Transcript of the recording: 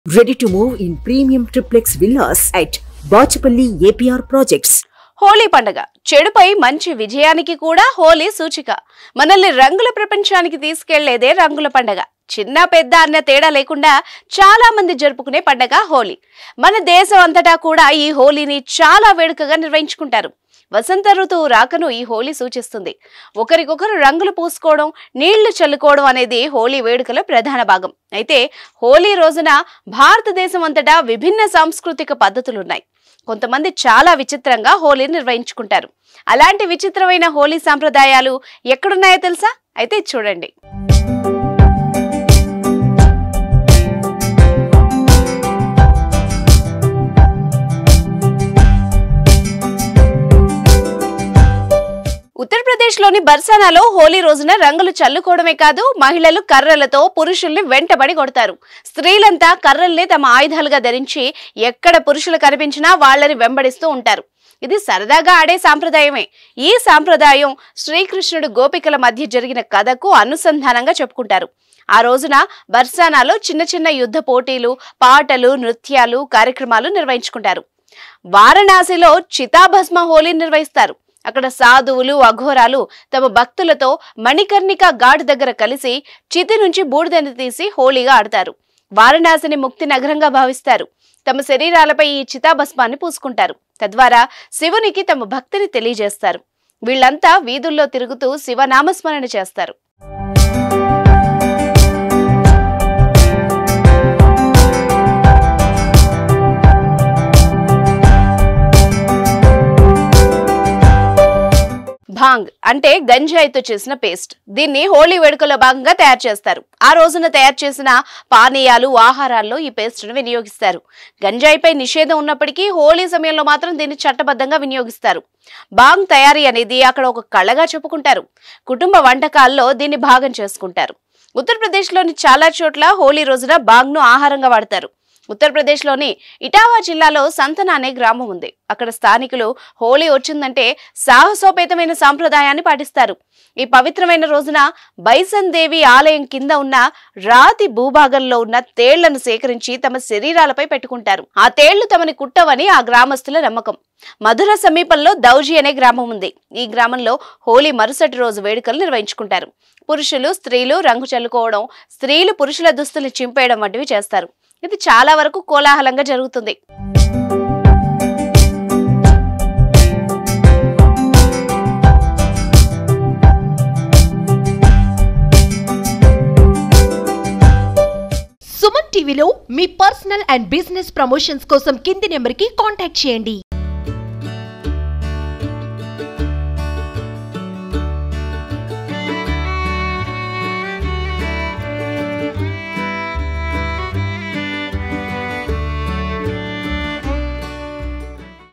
Ready to move in premium triplex villas at Bachapalli APR Projects. Holi పండుగ చెడుపై మంచి విజయానికి కూడా హోలీ సూచిక మనల్ని రంగుల ప్రపంచానికి తీసుకెళ్లేదే రంగుల పండగ చిన్న పెద్ద అన్న తేడా లేకుండా చాలా మంది జరుపుకునే పండగ హోలీ మన దేశం అంతటా కూడా ఈ హోలీని చాలా వేడుకగా నిర్వహించుకుంటారు వసంత ఋతువు రాకను ఈ హోలీ సూచిస్తుంది ఒకరికొకరు రంగులు పూసుకోవడం నీళ్లు చల్లుకోవడం అనేది హోలీ వేడుకల ప్రధాన భాగం అయితే హోలీ రోజున భారతదేశం అంతటా విభిన్న సాంస్కృతిక పద్ధతులున్నాయి కొంతమంది చాలా విచిత్రంగా హోలీ నిర్వహించుకుంటారు అలాంటి విచిత్రమైన హోలీ సాంప్రదాయాలు ఎక్కడున్నాయో తెలుసా అయితే చూడండి ఉత్తరప్రదేశ్లోని బర్సానాలో హోలీ రోజున రంగులు చల్లుకోవడమే కాదు మహిళలు కర్రలతో పురుషుల్ని వెంటబడి కొడతారు స్త్రీలంతా కర్రల్ని తమ ఆయుధాలుగా ధరించి ఎక్కడ పురుషులు కనిపించినా వాళ్ళని వెంబడిస్తూ ఉంటారు ఇది సరదాగా ఆడే సాంప్రదాయమే ఈ సాంప్రదాయం శ్రీకృష్ణుడు గోపికల మధ్య జరిగిన కథకు అనుసంధానంగా చెప్పుకుంటారు ఆ రోజున బర్సానాలో చిన్న చిన్న యుద్ధ పోటీలు పాటలు నృత్యాలు కార్యక్రమాలు నిర్వహించుకుంటారు వారణాసిలో చితాభస్మ హోలీ నిర్వహిస్తారు అక్కడ సాధువులు అఘోరాలు తమ భక్తులతో మణికర్ణిక ఘాట్ దగ్గర కలిసి చితి నుంచి బూడిదని తీసి హోలీగా ఆడతారు వారణాసిని ముక్తి నగరంగా భావిస్తారు తమ శరీరాలపై ఈ చితాభస్మాన్ని పూసుకుంటారు తద్వారా శివునికి తమ భక్తిని తెలియజేస్తారు వీళ్ళంతా వీధుల్లో తిరుగుతూ శివనామస్మరణ చేస్తారు భాంగ్ అంటే గంజాయితో చేసిన పేస్ట్ దీన్ని హోలీ వేడుకలో భాగంగా తయారు చేస్తారు ఆ రోజున తయారు చేసిన పానీయాలు ఆహారాల్లో ఈ పేస్ట్ను వినియోగిస్తారు గంజాయిపై నిషేధం ఉన్నప్పటికీ హోలీ సమయంలో మాత్రం దీన్ని చట్టబద్ధంగా వినియోగిస్తారు బాంగ్ తయారీ అనేది అక్కడ ఒక కళగా చెప్పుకుంటారు కుటుంబ వంటకాల్లో దీన్ని భాగం చేసుకుంటారు ఉత్తరప్రదేశ్లోని చాలా చోట్ల హోలీ రోజున బాంగ్ను ఆహారంగా వాడతారు ఉత్తరప్రదేశ్లోని ఇటావా జిల్లాలో సంతన అనే గ్రామం ఉంది అక్కడ స్థానికులు హోలీ వచ్చిందంటే సాహసోపేతమైన సాంప్రదాయాన్ని పాటిస్తారు ఈ పవిత్రమైన రోజున బైసన్ దేవి ఆలయం కింద ఉన్న రాతి భూభాగంలో ఉన్న తేళ్లను సేకరించి తమ శరీరాలపై పెట్టుకుంటారు ఆ తేళ్లు తమని కుట్టవని ఆ గ్రామస్తుల నమ్మకం మధుర సమీపంలో దౌజి అనే గ్రామం ఉంది ఈ గ్రామంలో హోలీ మరుసటి రోజు వేడుకలు నిర్వహించుకుంటారు పురుషులు స్త్రీలు రంగు చల్లుకోవడం స్త్రీలు పురుషుల దుస్తులు చింపేయడం వంటివి చేస్తారు ఇది చాలా వరకు కోలాహలంగా జరుగుతుంది సుమన్ టీవీలో మీ పర్సనల్ అండ్ బిజినెస్ ప్రమోషన్స్ కోసం కింది నెంబర్కి కాంటాక్ట్ చేయండి